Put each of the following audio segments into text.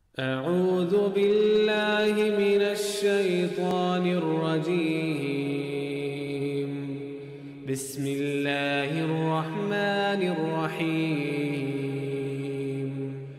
أعوذ بالله من الشيطان الرجيم بسم الله الرحمن الرحيم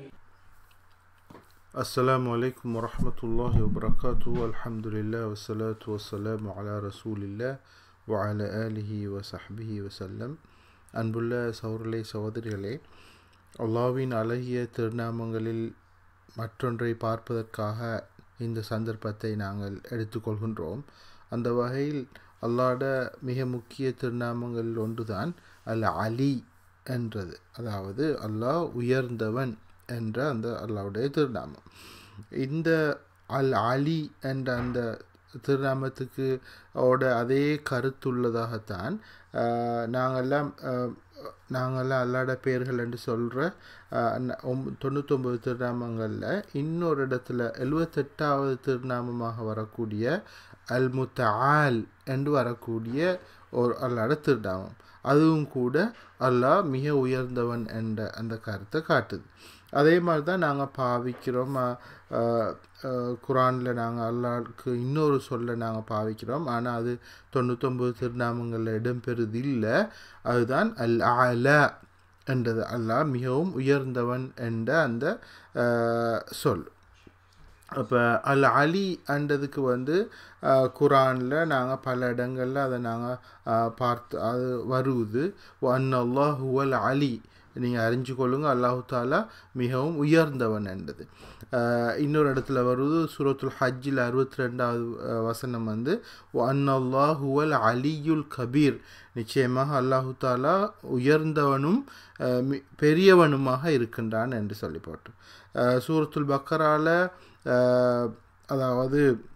السلام عليكم ورحمة الله وبركاته الحمد لله والصلاة والسلام على رسول الله وعلى آله وصحبه وسلم அன்புள்ள சௌரலே சகோதரிகளே அல்லாவின் அழகிய திருநாமங்களில் மற்றொன்றை பார்ப்பதற்காக இந்த சந்தர்ப்பத்தை நாங்கள் எடுத்துக்கொள்கின்றோம் அந்த வகையில் அல்லாட மிக முக்கிய திருநாமங்களில் ஒன்றுதான் அல் அலி என்றது அதாவது அல்லாஹ் உயர்ந்தவன் என்ற அந்த அல்லாவுடைய திருநாமம் இந்த அல் அலி என்ற அந்த திருநாமத்துக்கு ஓட அதே கருத்துள்ளதாகத்தான் ஆஹ், நாங்கெல்லாம் ஆஹ், நாங்கெல்லாம் அல்லாட பெயர்கள் என்று சொல்கிற தொண்ணூத்தொம்பது திருநாமங்களில் இன்னொரு இடத்துல எழுவத்தெட்டாவது திருநாமமாக வரக்கூடிய அல் முத்தால் என்று வரக்கூடிய ஒரு அல்லாட திருநாமம் அதுவும் கூட அல்லாஹ் மிக உயர்ந்தவன் என்ற அந்த கருத்தை காட்டுது அதே மாதிரி தான் நாங்கள் பாவிக்கிறோம் குரானில் நாங்கள் அல்லாஹ்க்கு இன்னொரு சொல்ல நாங்கள் பாவிக்கிறோம் ஆனால் அது தொண்ணூத்தொம்பது திருநாமங்களில் இடம்பெறுது இல்லை அதுதான் அல் ஆலா என்றது அல்லாஹ் மிகவும் உயர்ந்தவன் என்ற அந்த அஹ், சொல் அப்போ அல் அலி என்றதுக்கு வந்து குரானில் நாங்கள் பல இடங்களில் அதை நாங்கள் பார்த்து அது வருவது ஒன் அல்லாஹ் ஹுவல் அலி நீங்கள் அறிஞ்சு கொள்ளுங்க அல்லாஹு தாலா மிகவும் உயர்ந்தவன் என்றது அஹ், இன்னொரு இடத்துல வருவது சூரத்துல் ஹஜ்ஜில் அறுபத்தி ரெண்டாவது வசனம் வந்து ஒன் அல்லாஹ் ஹுவல் அலியுல் கபீர் நிச்சயமாக அல்லாஹு தாலா உயர்ந்தவனும் அஹ், மி- பெரியவனுமாக இருக்கின்றான் என்று சொல்லி போட்டு அஹ், சூரத்துல் பக்கரால அஹ், அதாவது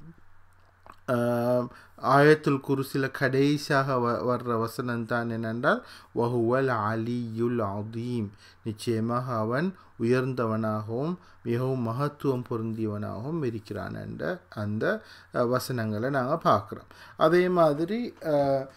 ஆஹ், ஆயத்துல் குருசில கடைசியாக வ வர்ற வசனம் தான் என்னென்றால் வஹுவல் அலியுல் அதீம் நிச்சயமாக அவன் உயர்ந்தவனாகவும் மிகவும் மகத்துவம் பொருந்தியவனாகவும் இருக்கிறான் என்ற அந்த அஹ், வசனங்களை நாங்கள் பார்க்குறோம் அதே மாதிரி அஹ்,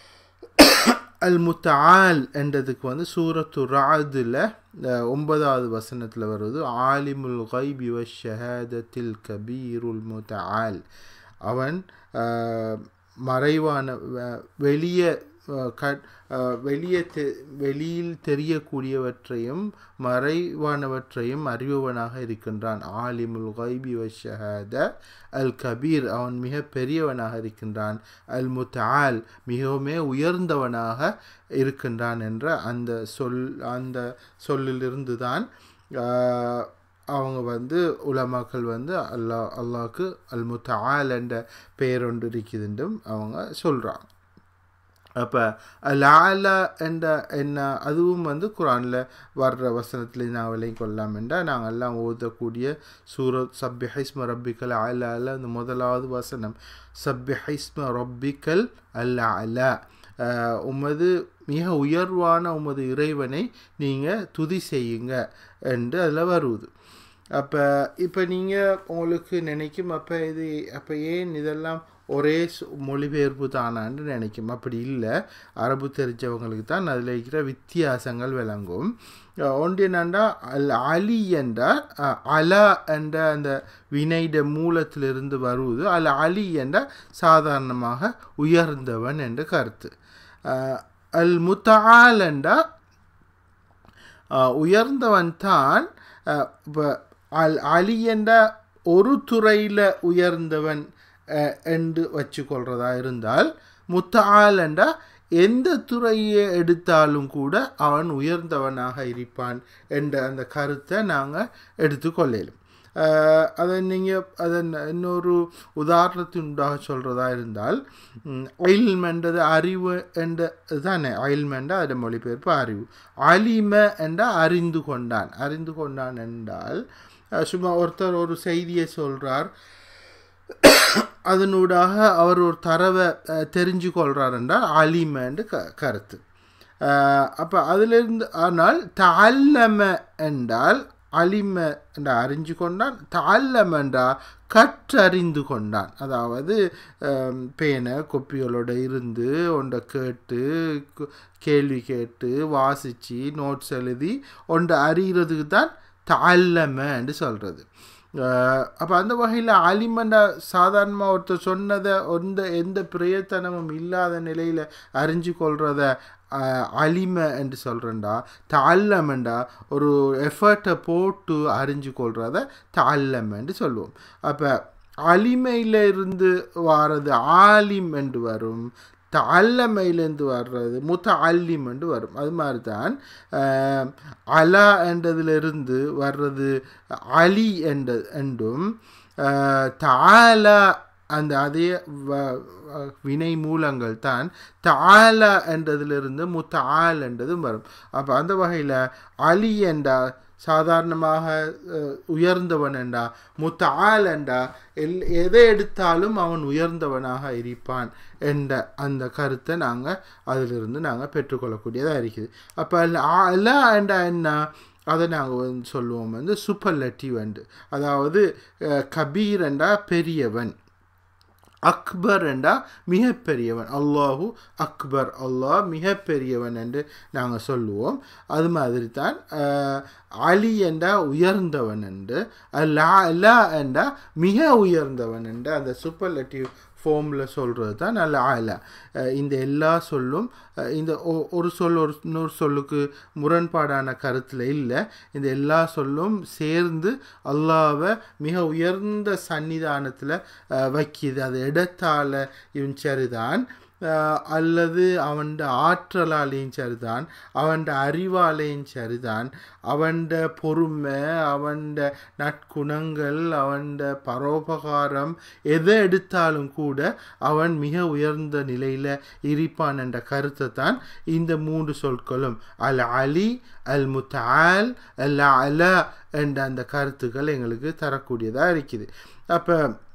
அல் முத்தால் என்றதுக்கு வந்து சூரத்து ராதில் ஒன்பதாவது வசனத்தில் வருவது ஆலிமுல் கைபி வ ஷஹாதத்தில் கபீருல் முத்தால் அவன் அஹ், மறைவான வ- வெளியே அஹ், கட் அஹ், வெளியே தெ வெளியில் தெரியக்கூடியவற்றையும் மறைவானவற்றையும் அறிபவனாக இருக்கின்றான் ஆலிமுல் கைபி வ ஷஹாத அல் கபீர் அவன் மிக பெரியவனாக இருக்கின்றான் அல் முத்தால் மிகவுமே உயர்ந்தவனாக இருக்கின்றான் என்ற அந்த சொல் அந்த சொல்லிலிருந்து தான் ஆஹ், அவங்க வந்து உலமாக்கள் வந்து அல்லாஹ் அல்லாஹ்க்கு அல் முத்தால் என்ற பெயர் ஒன்று இருக்குதுன்றும் அவங்க சொல்கிறாங்க அப்போ அல் ஆலா என்ற என்ன அதுவும் வந்து குரானில் வர்ற வசனத்தில் நான் விலை கொள்ளலாம் என்றால் நாங்கள் எல்லாம் ஓதக்கூடிய சூரத் சப்பி ஹைஸ்ம ரப்பிக்கல் அலால அந்த முதலாவது வசனம் சப்பி ஹைஸ்ம ரப்பிக்கல் அல் அலா உமது மிக உயர்வான உமது இறைவனை நீங்கள் துதி செய்யுங்க என்று அதில் வருவது அப்போ இப்போ நீங்கள் உங்களுக்கு நினைக்கும் அப்போ இது அப்போ ஏன் இதெல்லாம் ஒரே சு- மொழிபெயர்ப்பு தானான்னு நினைக்கும் அப்படி இல்லை அரபு தெரிஞ்சவங்களுக்கு தான் அதில் இருக்கிற வித்தியாசங்கள் விளங்கும் அஹ் ஒன்று என்னண்டா அல் அலி என்றால் அஹ், அலா என்ற அந்த வினைட மூலத்திலிருந்து வருவது அல் அலி என்ற சாதாரணமாக உயர்ந்தவன் என்ற கருத்து அஹ், அல் முத்தால் என்றால் ஆஹ் உயர்ந்தவன் தான் இப்போ அல் அலி என்ற ஒரு துறையில் உயர்ந்தவன் அஹ், என்று வச்சுக்கொள்றதா இருந்தால் முத்தால் என்ற எந்த துறையை எடுத்தாலும் கூட அவன் உயர்ந்தவனாக இருப்பான் என்ற அந்த கருத்தை நாங்கள் எடுத்துக்கொள்ளலும் அஹ், அதை நீங்கள் அதை இன்னொரு உதாரணத்தினுடாக சொல்கிறதா இருந்தால் அயில்ம் என்றது அறிவு என்ற தானே அயில்ம் என்ற அதன் மொழிபெயர்ப்பு அறிவு அலிம என்ற அறிந்து கொண்டான் அறிந்து கொண்டான் என்றால் அஹ், சும்மா ஒருத்தர் ஒரு செய்தியை சொல்கிறார் அதனூடாக அவர் ஒரு தரவை அஹ், தெரிஞ்சு கொள்கிறார் என்றால் அலிம என்று க கருத்து அப்போ அதிலிருந்து ஆனால் தல்லம என்றால் அலிம என்ற அறிஞ்சு கொண்டான் தல்லம என்றால் கற்றறிந்து கொண்டான் அதாவது அஹ், பேனை கொப்பிகளோட இருந்து ஒன்றை கேட்டு கு- கேள்வி கேட்டு வாசித்து நோட்ஸ் எழுதி ஒன்றை அறிகிறதுக்கு தான் தல்லம என்று சொல்கிறது அப்போ அந்த வகையில் அலிமண்டா சாதாரணமாக ஒருத்தர் சொன்னதை எந்த எந்த பிரயத்தனமும் இல்லாத நிலையில் அறிஞ்சு கொள்றத அலிமை என்று சொல்கிறேன்டா தால்லமெண்டா ஒரு எஃபர்ட்டை போட்டு அறிஞ்சு கொள்றத தால்லம் என்று சொல்லுவோம் அப்போ அலிமையில் இருந்து வாரது ஆலிம் என்று வரும் தல்லமையிலேருந்து வர்றது முத்த அல்லிம் என்று வரும் அது மாதிரி தான் அலா என்றதிலிருந்து வர்றது அலி என்ற என்றும் தாலா அந்த அதே வினை மூலங்கள் தான் தாலா என்றதிலிருந்து முத்தால் என்றதும் வரும் அப்போ அந்த வகையில் அலி என்றா சாதாரணமாக உயர்ந்தவன் என்றா முத்தால் என்றா எல் எதை எடுத்தாலும் அவன் உயர்ந்தவனாக இருப்பான் என்ற அந்த கருத்தை நாங்கள் அதிலிருந்து நாங்கள் பெற்றுக்கொள்ளக்கூடியதாக இருக்குது அப்போ அலா என்றா என்ன அதை நாங்கள் வந்து சொல்லுவோம் வந்து சூப்பர்லட்டிவ் என்று அதாவது கபீர் என்றா பெரியவன் அக்பர் என்றா மிகப்பெரியவன் அல்லாஹு அக்பர் அல்லாஹ் மிகப்பெரியவன் என்று நாங்கள் சொல்லுவோம் அது மாதிரி தான் அலி என்றா உயர்ந்தவன் என்று லா லா என்றா மிக உயர்ந்தவன் என்று அந்த சூப்பர்லட்டிவ் ஃபோமில் சொல்கிறது தான் நல்ல ஆயில இந்த எல்லா சொல்லும் இந்த ஒரு சொல் ஒரு இன்னொரு சொல்லுக்கு முரண்பாடான கருத்தில் இல்லை இந்த எல்லா சொல்லும் சேர்ந்து அல்லாவை மிக உயர்ந்த சன்னிதானத்தில் வைக்கிது அது இடத்தால் இவன் சரிதான் அல்லது அவன் ஆற்றலாலேயும் சரிதான் அவன் அறிவாலேயும் சரிதான் அவன் பொறுமை அவன் நற்குணங்கள் அவன் பரோபகாரம் எதை எடுத்தாலும் கூட அவன் மிக உயர்ந்த நிலையில் இருப்பான் என்ற கருத்தை தான் இந்த மூன்று சொற்களும் அல் அலி அல் முத்தால் அல் அல என்ற அந்த கருத்துக்கள் எங்களுக்கு தரக்கூடியதாக இருக்குது அப்போ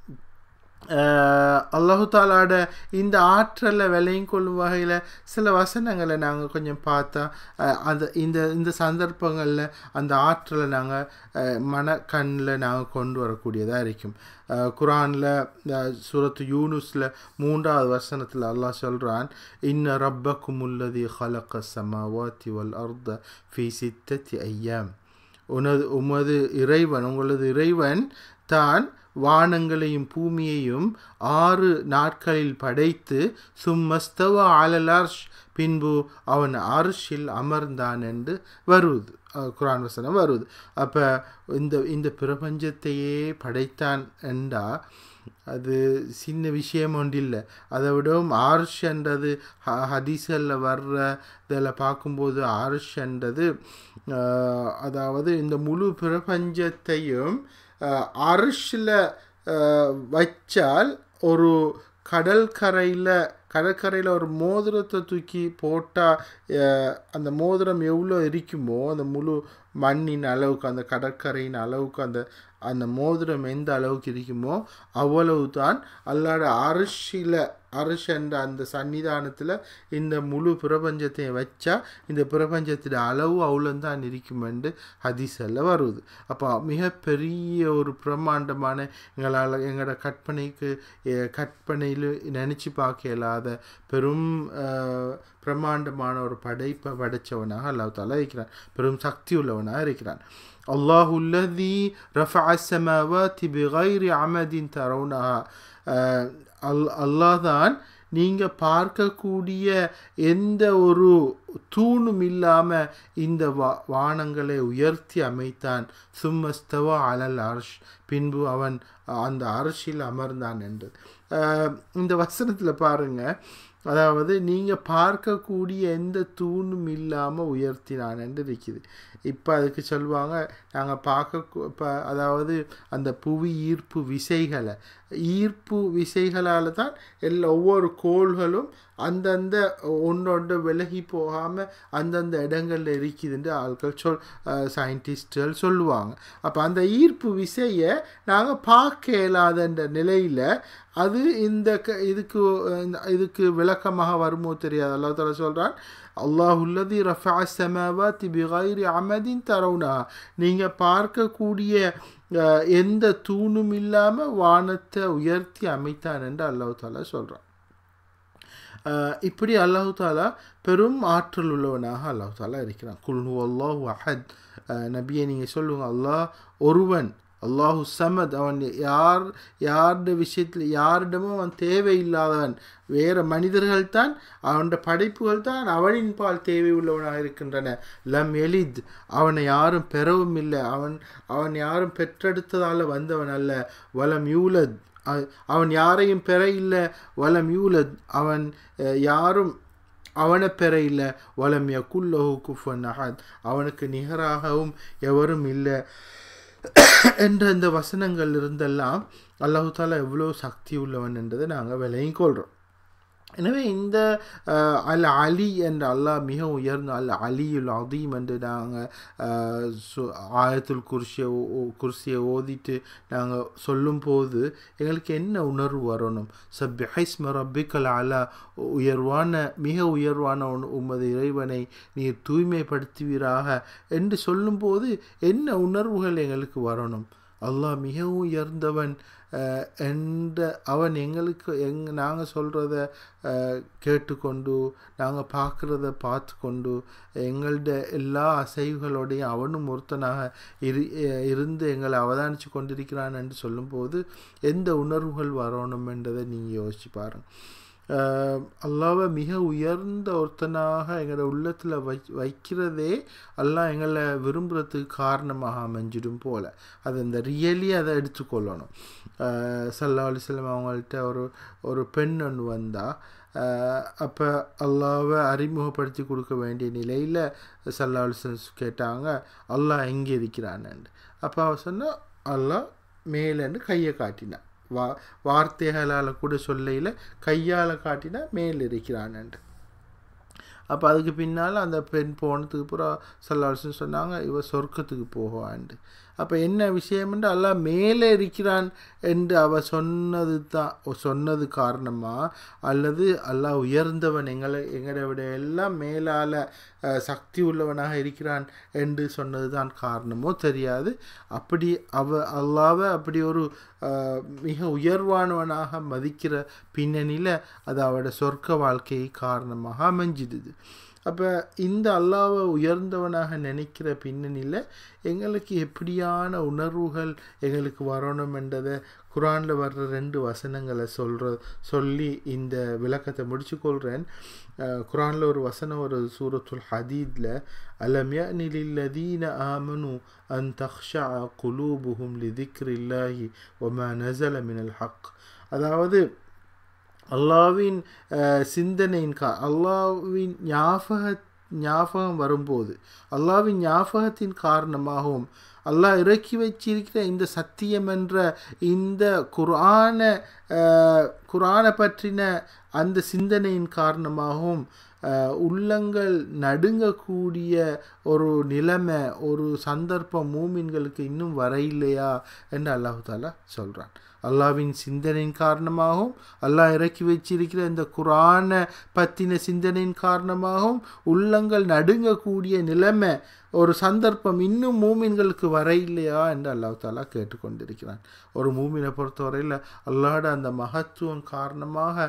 அல்லாஹு தாலாட இந்த ஆற்றலை விலையும் கொள்ளும் வகையில் சில வசனங்களை நாங்கள் கொஞ்சம் பார்த்தா அந்த இந்த இந்த சந்தர்ப்பங்களில் அந்த ஆற்றலை நாங்கள் மன கண்ணில் நாங்கள் கொண்டு வரக்கூடியதாக இருக்கும் குரானில் சூரத்து யூனுஸில் மூன்றாவது வசனத்தில் அல்லாஹ் சொல்கிறான் இன்ன ரப்பக்கும் உள்ளதி ஹலக்க சமாவாத்தி வல் அர்த ஃபி சித்தத்தி ஐயாம் உனது உமது இறைவன் உங்களது இறைவன் தான் வானங்களையும் பூமியையும் ஆறு நாட்களில் படைத்து சும்மஸ்தவ ஆலலார்ஷ் பின்பு அவன் அரிஷில் அமர்ந்தான் என்று வருவது குரான் வசனம் வருவது அப்போ இந்த இந்த பிரபஞ்சத்தையே படைத்தான் என்றா அது சின்ன விஷயம் ஒன்று இல்லை அதை விடவும் ஆர்ஷ்ன்றது ஹ ஹதீஸில் வர்ற இதில் பார்க்கும்போது ஆர்ஷ்ன்றது அதாவது இந்த முழு பிரபஞ்சத்தையும் அரிஷில் வச்சால் ஒரு கடற்கரையில் கடற்கரையில் ஒரு மோதிரத்தை தூக்கி போட்டால் அந்த மோதிரம் எவ்வளோ இருக்குமோ அந்த முழு மண்ணின் அளவுக்கு அந்த கடற்கரையின் அளவுக்கு அந்த அந்த மோதிரம் எந்த அளவுக்கு இருக்குமோ அவ்வளவு தான் அல்லாட அரிசியில் அரிசி என்ற அந்த சன்னிதானத்தில் இந்த முழு பிரபஞ்சத்தையும் வச்சா இந்த பிரபஞ்சத்தின் அளவு அவ்வளோதான் இருக்கும் என்று ஹதீஸில் வருது அப்போ மிகப்பெரிய ஒரு பிரம்மாண்டமான எங்களால் எங்களோட கற்பனைக்கு கற்பனையில் நினச்சி பார்க்க இயலாத பெரும் பிரம்மாண்டமான ஒரு படைப்பை படைத்தவனாக அல்லாஹ் தாலா இருக்கிறான் பெரும் சக்தி உள்ளவனாக இருக்கிறான் الله الذي رفع السماوات بغير عمد ترونها அல்லாஹ் தான் நீங்கள் பார்க்கக்கூடிய எந்த ஒரு தூணும் இல்லாமல் இந்த வா வானங்களை உயர்த்தி அமைத்தான் சும்மஸ்தவா அலல் அர்ஷ் பின்பு அவன் அந்த அரசில் அமர்ந்தான் என்று இந்த வசனத்தில் பாருங்கள் அதாவது நீங்கள் பார்க்கக்கூடிய எந்த தூணும் இல்லாமல் உயர்த்தினான் என்று இருக்குது இப்போ அதுக்கு சொல்லுவாங்க நாங்கள் பார்க்க இப்போ அதாவது அந்த புவி ஈர்ப்பு விசைகளை ஈர்ப்பு விசைகளால் தான் எல்லா ஒவ்வொரு கோள்களும் அந்தந்த ஒன்றொன்று விலகி போகாமல் அந்தந்த இடங்களில் இருக்குதுன்னு ஆட்கள் சொல் சயின்டிஸ்டுகள் சொல்லுவாங்க அப்போ அந்த ஈர்ப்பு விசையை நாங்கள் பார்க்க இயலாதன்ற நிலையில் அது இந்த க இதுக்கு இதுக்கு விளக்கமாக வருமோ தெரியாது அல்லா தலா சொல்கிறான் அல்லாஹுல்லதி ரஃபா சமாவாத்தி பிகைரி அமதின் தரவுனா நீங்கள் பார்க்கக்கூடிய எந்த தூணும் இல்லாமல் வானத்தை உயர்த்தி அமைத்தான் என்று அல்லாஹு தாலா சொல்கிறான் இப்படி அல்லாஹு தாலா பெரும் ஆற்றல் உள்ளவனாக அல்லாஹு தாலா இருக்கிறான் குல்னு அல்லாஹ் அஹத் நபியை நீங்கள் சொல்லுங்கள் அல்லாஹ் ஒருவன் அல்லாஹு சமத் அவன் யார் யாருடைய விஷயத்தில் யாரிடமும் அவன் தேவையில்லாதவன் வேறு மனிதர்கள் தான் அவன் படைப்புகள் தான் அவனின் பால் தேவை உள்ளவனாக இருக்கின்றன லம் எலித் அவனை யாரும் பெறவும் இல்லை அவன் அவன் யாரும் பெற்றெடுத்ததால் வந்தவன் அல்ல வலம் யூலத் அ- அவன் யாரையும் பெற இல்லை வலம் யூலத் அவன் அஹ், யாரும் அவனை பெற இல்லை வலம் யகுல்லஹு குஃபன் அஹத் அவனுக்கு நிகராகவும் எவரும் இல்லை என்ற இந்த வசனங்கள் இருந்தெல்லாம் அல்லாஹு தாலா எவ்வளோ சக்தி உள்ளவன் என்றதை நாங்கள் விலையும் கொள்கிறோம் எனவே இந்த அஹ், அல் அலி என்ற அல்லாஹ் மிக உயர்ந்த அல் அலியுல் அதீம் என்று நாங்கள் ஆயத்துல் குர்சியை குர்சியை ஓதிட்டு நாங்கள் சொல்லும்போது எங்களுக்கு என்ன உணர்வு வரணும் சப்ஹைஸ்ம ரப்பிக்கல் அலா உயர்வான மிக உயர்வான உன் உமது இறைவனை நீர் தூய்மைப்படுத்துவீராக என்று சொல்லும்போது என்ன உணர்வுகள் எங்களுக்கு வரணும் அல்லாஹ் மிக உயர்ந்தவன் அஹ், என்ற அவன் எங்களுக்கு எங் நாங்கள் சொல்கிறத கேட்டுக்கொண்டு நாங்கள் பார்க்குறத பார்த்து கொண்டு எங்கள்ட எல்லா அசைவுகளோடையும் அவனும் ஒருத்தனாக இரு அஹ், இருந்து எங்களை அவதானித்து கொண்டிருக்கிறான் என்று சொல்லும்போது எந்த உணர்வுகள் வரணும் என்றதை நீங்கள் யோசிச்சு பாருங்க அஹ், அல்லாவை மிக உயர்ந்த ஒருத்தனாக எங்களோட உள்ளத்தில் வை வைக்கிறதே அல்லாஹ் எங்களை விரும்புகிறதுக்கு காரணமாக அமைஞ்சிடும் போல் அது இந்த ரியலி அதை எடுத்துக்கொள்ளணும் அஹ், சல்லா அலிஸ்லாம் அவங்கள்ட்ட ஒரு ஒரு பெண் ஒன்று வந்தால் அப்போ அல்லாவை அறிமுகப்படுத்தி கொடுக்க வேண்டிய நிலையில் சல்லா அலிஸ்லாம் கேட்டாங்க அல்லாஹ் எங்கே இருக்கிறான்னு அப்போ அவ சொன்னா அல்லாஹ் மேலேன்னு கையை காட்டினான் வா வார்த்தைகளால் கூட சொல்லையில் கையால் காட்டினா மேல் இருக்கிறான்ட்டு அப்போ அதுக்கு பின்னால் அந்த பெண் போனதுக்கு அப்புறம் சல்லாசன் சொன்னாங்க இவ சொர்க்கத்துக்கு போவான்ட்டு அப்போ என்ன விஷயம்னு அல்லாஹ் மேலே இருக்கிறான் என்று அவ சொன்னது தான் சொன்னது காரணமா அல்லது அல்லாஹ் உயர்ந்தவன் எங்களை எங்களை விட எல்லாம் மேலால் சக்தி உள்ளவனாக இருக்கிறான் என்று சொன்னது தான் காரணமோ தெரியாது அப்படி அவ அல்லாவை அப்படி ஒரு அஹ், மிக உயர்வானவனாக மதிக்கிற பின்னணியில் அது அவட சொர்க்க வாழ்க்கையை காரணமாக அமைஞ்சிடுது அப்போ இந்த அல்லாவை உயர்ந்தவனாக நினைக்கிற பின்னணியில் எங்களுக்கு எப்படியான உணர்வுகள் எங்களுக்கு வரணும் என்றதை குரானில் வர்ற ரெண்டு வசனங்களை சொல்கிற சொல்லி இந்த விளக்கத்தை முடிச்சுக்கொள்கிறேன் குரானில் ஒரு வசனம் ஒரு சூரத்துல் ஹதீதில் அலம் யனிலில்லதீன ஆமனு அன் தக்ஷா குலூபுஹும் லிதிக்ரில்லாஹி ஒமா நசல மினல் ஹக் அதாவது அல்லாவின் அஹ், சிந்தனையின் கா அல்லாவின் ஞாபக ஞாபகம் வரும்போது அல்லாவின் ஞாபகத்தின் காரணமாகவும் அல்லாஹ் இறக்கி வச்சிருக்கிற இந்த சத்தியம் என்ற இந்த குரான அஹ், குரானை பற்றின அந்த சிந்தனையின் காரணமாகவும் அஹ், உள்ளங்கள் நடுங்கக்கூடிய ஒரு நிலைமை ஒரு சந்தர்ப்பம் மூமின்களுக்கு இன்னும் வர இல்லையா என்று அல்லாஹு தாலா சொல்கிறான் அல்லாவின் சிந்தனையின் காரணமாகவும் அல்லாஹ் இறக்கி வச்சிருக்கிற இந்த குரானை பற்றின சிந்தனையின் காரணமாகவும் உள்ளங்கள் நடுங்கக்கூடிய நிலைமை ஒரு சந்தர்ப்பம் இன்னும் மூமின்களுக்கு வர இல்லையா என்று அல்லாஹ் தாலா கேட்டுக்கொண்டிருக்கிறான் ஒரு மூமினை பொறுத்தவரையில் அல்லாஹ்ட அந்த மகத்துவம் காரணமாக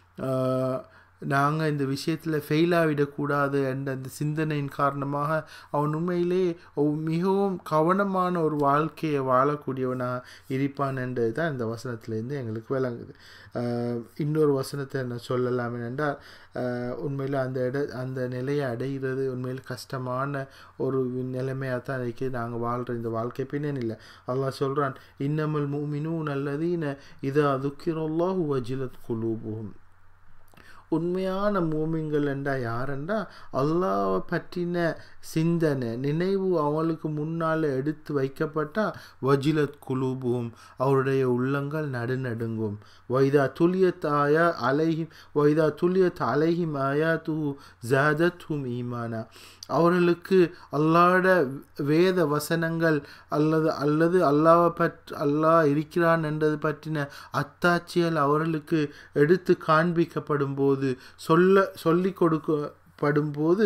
நாங்கள் இந்த விஷயத்தில் ஃபெயிலாகிடக்கூடாது என்ற அந்த சிந்தனையின் காரணமாக அவன் உண்மையிலே ஒ- மிகவும் கவனமான ஒரு வாழ்க்கையை வாழக்கூடியவனாக இருப்பான் என்றது தான் இந்த வசனத்திலேருந்து எங்களுக்கு விளங்குது ஆஹ் இன்னொரு வசனத்தை நான் சொல்லலாம் என்றால் ஆஹ் உண்மையில் அந்த இட அந்த நிலையை அடைகிறது உண்மையில் கஷ்டமான ஒரு நிலைமையாக தான் இருக்குது நாங்கள் வாழ்கிற இந்த வாழ்க்கை பின்னணியில் அல்லாஹ் சொல்கிறான் இன்னமல் மூமினூன் அல்லதீன இதா துக்கிரல்லாஹு வஜிலத் குலூபுஹும் உண்மையான மூமிங்கள் என்றா யாரென்றா அல்லாவை பற்றின சிந்தனை நினைவு அவளுக்கு முன்னால் எடுத்து வைக்கப்பட்டால் வஜிலத் குலூபும் அவருடைய உள்ளங்கள் நடுநடுங்கும் வைதா துலியத் ஆயா அலைஹிம் வைதா துலியத் அலைஹிம் ஆயா து ஜாதத்தும் ஈமானா அவர்களுக்கு அல்லாட வேத வசனங்கள் அல்லது அல்லது அல்லாவை பற்றி அல்லாஹ் இருக்கிறான் என்றது பற்றின அத்தாட்சிகள் அவர்களுக்கு எடுத்து காண்பிக்கப்படும் போது சொல்ல சொல்லி கொடுக்கப்படும் போது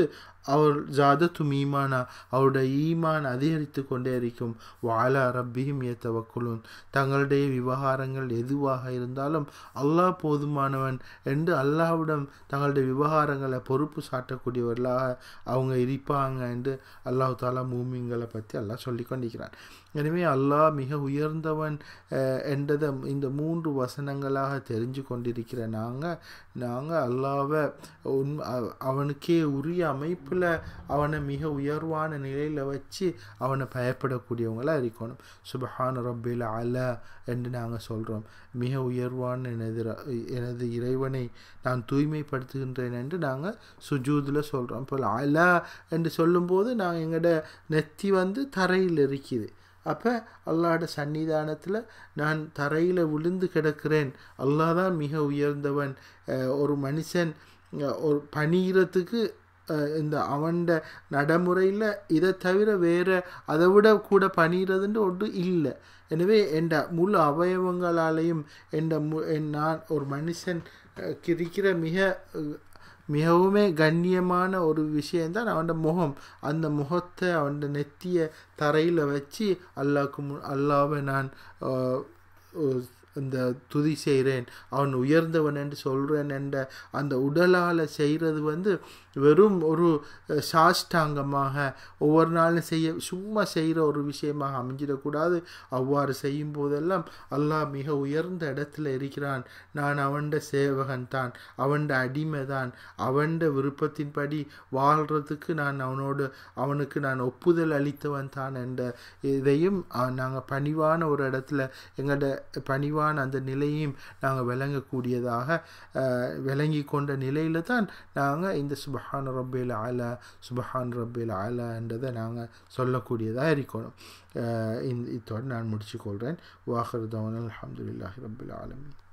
அவர் ஜாதத்து மீமானா அவருடைய ஈமான் அதிகரித்து கொண்டே இருக்கும் வாலா ரப்பியும் ஏத்தவக்குழும் தங்களுடைய விவகாரங்கள் எதுவாக இருந்தாலும் அல்லாஹ் போதுமானவன் என்று அல்லாஹ்விடம் தங்களுடைய விவகாரங்களை பொறுப்பு சாட்டக்கூடியவர்களாக அவங்க இருப்பாங்க என்று அல்லாஹ் தாலா மூமிங்களை பற்றி அல்லாஹ் சொல்லி கொண்டிருக்கிறான் எனவே அல்லாஹ் மிக உயர்ந்தவன் அஹ், என்றதை இந்த மூன்று வசனங்களாக தெரிஞ்சு கொண்டிருக்கிற நாங்கள் நாங்கள் அல்லாவை உண் அவ- அவனுக்கே உரிய அமைப்பில் அவனை மிக உயர்வான நிலையில் வச்சு அவனை பயப்படக்கூடியவங்களாக இருக்கணும் சுபஹான ரப்பில் அலா என்று நாங்கள் சொல்கிறோம் மிக உயர்வான எனது ர- எனது இறைவனை நான் தூய்மைப்படுத்துகின்றேன் என்று நாங்கள் சுஜூதில் சொல்கிறோம் இப்போ அலா என்று சொல்லும்போது நான் எங்களோட நெத்தி வந்து தரையில் இருக்குது அப்போ அல்லாஹ்ட சன்னிதானத்தில் நான் தரையில் விழுந்து கிடக்கிறேன் அல்லாஹ் தான் மிக உயர்ந்தவன் அஹ் ஒரு மனுஷன் அஹ் ஒரு பணிகிறதுக்கு அஹ் இந்த அவன்ட நடைமுறையில் இதை தவிர வேறு அதை விட கூட பணிகிறதுன்ற ஒன்று இல்லை எனவே என் முழு அவயவங்களாலேயும் என் மு என் நான் ஒரு மனுஷன் அஹ், இருக்கிற மிக அஹ், மிகவுமே கண்ணியமான ஒரு விஷயந்தான் அவன் முகம் அந்த முகத்தை அவன் நெத்திய தரையில் வச்சு அல்லாஹ்க்கு மு அல்லாவை நான் ஆஹ், உ- இந்த துதி செய்கிறேன் அவன் உயர்ந்தவன் என்று சொல்கிறேன் என்ற அந்த உடலால் செய்கிறது வந்து வெறும் ஒரு அஹ், சாஷ்டாங்கமாக ஒவ்வொரு நாளும் செய்ய சும்மா செய்கிற ஒரு விஷயமாக அமைஞ்சிடக்கூடாது அவ்வாறு செய்யும் போதெல்லாம் அல்லாஹ் மிக உயர்ந்த இடத்துல இருக்கிறான் நான் அவன்ட சேவகன் தான் அவன்ட அடிமை தான் அவன்ட விருப்பத்தின்படி வாழ்கிறதுக்கு நான் அவனோடு அவனுக்கு நான் ஒப்புதல் அளித்தவன் தான் என்ற இதையும் நாங்கள் பணிவான ஒரு இடத்துல எங்களோட பணிவான அந்த நிலையையும் நாங்கள் விளங்கக்கூடியதாக அஹ், விளங்கி கொண்ட நிலையில தான் நாங்கள் இந்த சுபஹான் ரப்பில் ஆலா சுபஹான் ரப்பில் ஆலா என்றதை நாங்கள் சொல்லக்கூடியதாக இருக்கணும் அஹ், இந்த இத்தோடு நான் முடிச்சுக்கொள்கிறேன் வாஹர் தவன் அலமதுல்லாஹி ரப்பில் ஆலமீன்